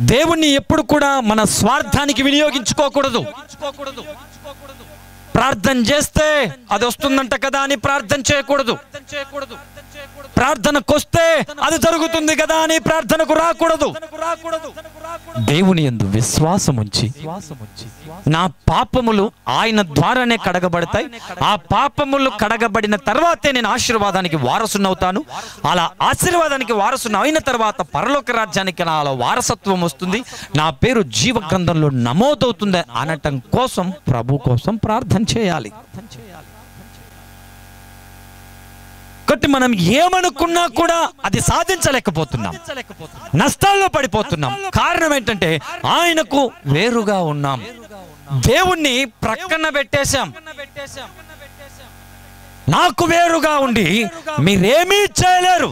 దేవుణ్ణి ఎప్పుడు కూడా మన స్వార్థానికి వినియోగించుకోకూడదు ప్రార్థన చేస్తే అది వస్తుందంట కదా అని ప్రార్థన చేయకూడదు ప్రార్థనకు వస్తే అది జరుగుతుంది కదా అని ప్రార్థనకు రాకూడదు దేవుని యందు విశ్వాసం ఉంచి నా పాపములు ఆయన ద్వారానే కడగబడతాయి ఆ పాపములు కడగబడిన తర్వాతే నేను ఆశీర్వాదానికి వారసునవుతాను అలా ఆశీర్వాదానికి వారసును అయిన తర్వాత పరలోక రాజ్యానికి నాలో వారసత్వం వస్తుంది నా పేరు జీవ గ్రంథంలో నమోదవుతుంది అనటం కోసం ప్రభు కోసం ప్రార్థన చేయాలి కాబట్టి మనం ఏమనుకున్నా కూడా అది సాధించలేకపోతున్నాం నష్టాల్లో పడిపోతున్నాం కారణం ఏంటంటే ఆయనకు వేరుగా ఉన్నాం దేవుణ్ణి ప్రక్కన పెట్టేశాం నాకు వేరుగా ఉండి మీరేమీ చేయలేరు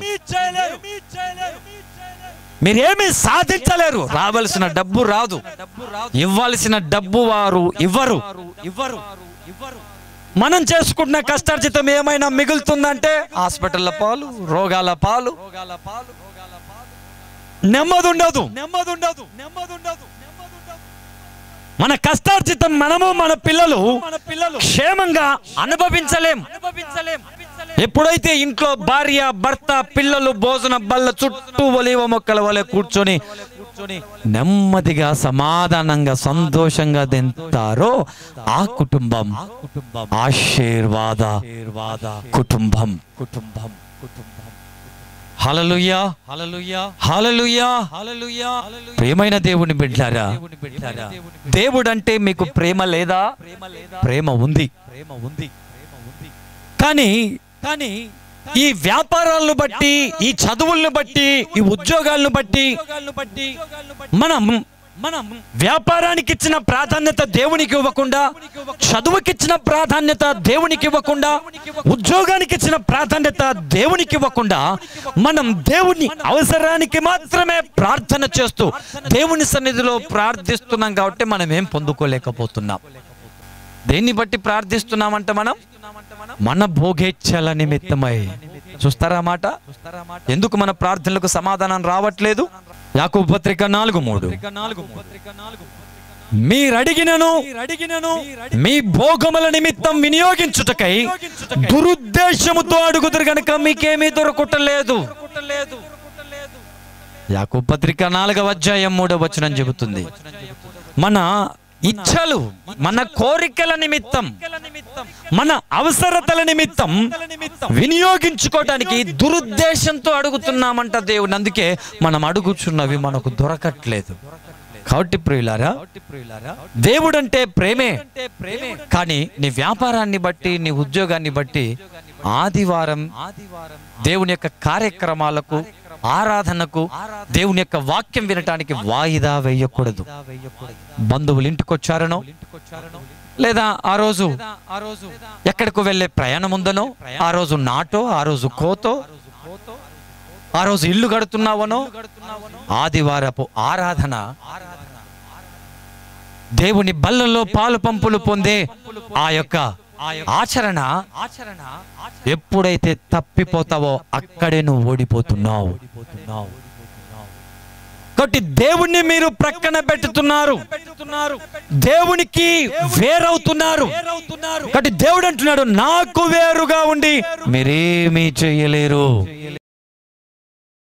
మీరేమీ సాధించలేరు రావలసిన డబ్బు రాదు ఇవ్వాల్సిన డబ్బు వారు ఇవ్వరు ఇవ్వరు ఇవ్వరు మనం చేసుకుంటున్న కష్టార్జితం ఏమైనా మిగులుతుందంటే హాస్పిటల్ల పాలు రోగాల పాలు నెమ్మది ఉండదు నెమ్మది ఉండదు నెమ్మది ఉండదు మన కష్టార్జితం మనము మన పిల్లలు మన పిల్లలు క్షేమంగా అనుభవించలేం ఎప్పుడైతే ఇంట్లో భార్య భర్త పిల్లలు భోజన బల్ల చుట్టూ ఒలివ మొక్కల వలె కూర్చొని నెమ్మదిగా సమాధానంగా సంతోషంగా తింటారో ఆ కుటుంబం ఆశీర్వాద కుటుంబం కుటుంబం కుటుంబం హలలుయా హలలుయా హలలుయా హలలుయా ప్రేమైన దేవుని బిడ్డారా దేవుడు అంటే మీకు ప్రేమ లేదా ప్రేమ ఉంది ప్రేమ ఉంది కానీ కానీ ఈ వ్యాపారాలను బట్టి ఈ చదువులను బట్టి ఈ ఉద్యోగాలను బట్టి మనం మనం వ్యాపారానికి ఇచ్చిన ప్రాధాన్యత దేవునికి ఇవ్వకుండా చదువుకి ఇచ్చిన ప్రాధాన్యత దేవునికి ఇవ్వకుండా ఉద్యోగానికి ఇచ్చిన ప్రాధాన్యత దేవునికి ఇవ్వకుండా మనం దేవుని అవసరానికి మాత్రమే ప్రార్థన చేస్తూ దేవుని సన్నిధిలో ప్రార్థిస్తున్నాం కాబట్టి మనం ఏం పొందుకోలేకపోతున్నాం దేన్ని బట్టి ప్రార్థిస్తున్నామంట మనం మన భోగేచ్ఛల నిమిత్తమై చూస్తారా ఆ మాట ఎందుకు మన ప్రార్థనలకు సమాధానం రావట్లేదు యాకూబు పత్రిక నాలుగు మూడు మీరడిగినను అడిగినను మీ భోగముల నిమిత్తం వినియోగించుటకై దురుద్దేశముతో అడుగుదురు గనుక మీకేమీ దొరకటలేదు యాకూబు పత్రిక నాలుగవ అధ్యాయం మూడవ వచనం చెబుతుంది మన ఇచ్ఛలు మన కోరికల నిమిత్తం మన అవసరతల నిమిత్తం వినియోగించుకోవటానికి దురుద్దేశంతో అడుగుతున్నామంట దేవుని అందుకే మనం అడుగుచున్నవి మనకు దొరకట్లేదు కాబట్టి ప్రియులారా దేవుడు అంటే ప్రేమే కానీ నీ వ్యాపారాన్ని బట్టి నీ ఉద్యోగాన్ని బట్టి ఆదివారం దేవుని యొక్క కార్యక్రమాలకు ఆరాధనకు దేవుని యొక్క వాక్యం వినటానికి వాయిదా వేయకూడదు బంధువులు ఇంటికి వచ్చారనో లేదా ఆ రోజు ఆ రోజు ఎక్కడికి వెళ్ళే ప్రయాణం ఉందనో ఆ రోజు నాటో ఆ రోజు కోతో ఆ రోజు ఇల్లు కడుతున్నావనో ఆదివారపు ఆరాధన దేవుని బల్లలో పాలు పంపులు పొందే ఆ యొక్క ఆచరణ ఆచరణ ఎప్పుడైతే తప్పిపోతావో అక్కడే నువ్వు ఓడిపోతున్నావు కాబట్టి దేవుణ్ణి మీరు ప్రక్కన పెట్టుతున్నారు దేవునికి వేరవుతున్నారు కాబట్టి దేవుడు అంటున్నాడు నాకు వేరుగా ఉండి మీరేమీ చేయలేరు